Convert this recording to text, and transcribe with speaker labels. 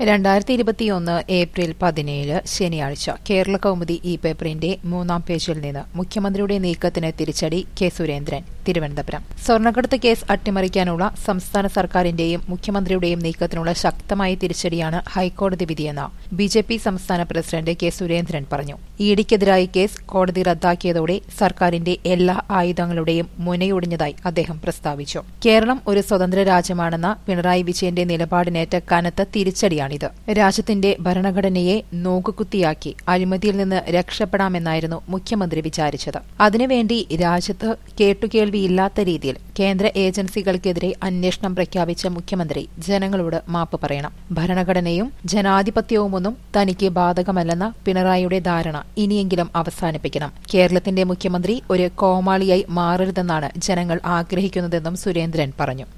Speaker 1: രണ്ടായിരത്തി ഇരുപത്തിയൊന്ന് ഏപ്രിൽ പതിനേഴ് ശനിയാഴ്ച കേരള കൗമുദി ഈ പേപ്പറിന്റെ മൂന്നാം പേജിൽ നിന്ന് മുഖ്യമന്ത്രിയുടെ നീക്കത്തിന് തിരിച്ചടി കെ സുരേന്ദ്രൻ തിരുവനന്തപുരം സ്വർണ്ണക്കടത്ത് കേസ് അട്ടിമറിക്കാനുള്ള സംസ്ഥാന സർക്കാരിന്റെയും മുഖ്യമന്ത്രിയുടെയും നീക്കത്തിനുള്ള ശക്തമായ തിരിച്ചടിയാണ് ഹൈക്കോടതി വിധിയെന്ന് ബി ജെ പി സംസ്ഥാന പ്രസിഡന്റ് കെ സുരേന്ദ്രൻ പറഞ്ഞു ഇഡിക്കെതിരായ കേസ് കോടതി റദ്ദാക്കിയതോടെ സർക്കാരിന്റെ എല്ലാ ആയുധങ്ങളുടെയും മുനയൊടിഞ്ഞതായി അദ്ദേഹം പ്രസ്താവിച്ചു കേരളം ഒരു സ്വതന്ത്ര രാജ്യമാണെന്ന പിണറായി വിജയന്റെ നിലപാടിനേറ്റ കനത്ത തിരിച്ചടിയാണിത് രാജ്യത്തിന്റെ ഭരണഘടനയെ നോക്കുകുത്തിയാക്കി അഴിമതിയിൽ നിന്ന് രക്ഷപ്പെടാമെന്നായിരുന്നു മുഖ്യമന്ത്രി വിചാരിച്ചത് അതിനുവേണ്ടി രാജ്യത്ത് കേട്ടുകേൾവിയില്ലാത്ത രീതിയിൽ കേന്ദ്ര ഏജൻസികൾക്കെതിരെ അന്വേഷണം പ്രഖ്യാപിച്ച മുഖ്യമന്ത്രി ജനങ്ങളോട് മാപ്പ് പറയണം ഭരണഘടനയും ജനാധിപത്യവുമൊന്നും തനിക്ക് ബാധകമല്ലെന്ന പിണറായിയുടെ ധാരണ ഇനിയെങ്കിലും അവസാനിപ്പിക്കണം കേരളത്തിന്റെ മുഖ്യമന്ത്രി ഒരു കോമാളിയായി മാറരുതെന്നാണ് ജനങ്ങൾ ആഗ്രഹിക്കുന്നതെന്നും സുരേന്ദ്രൻ പറഞ്ഞു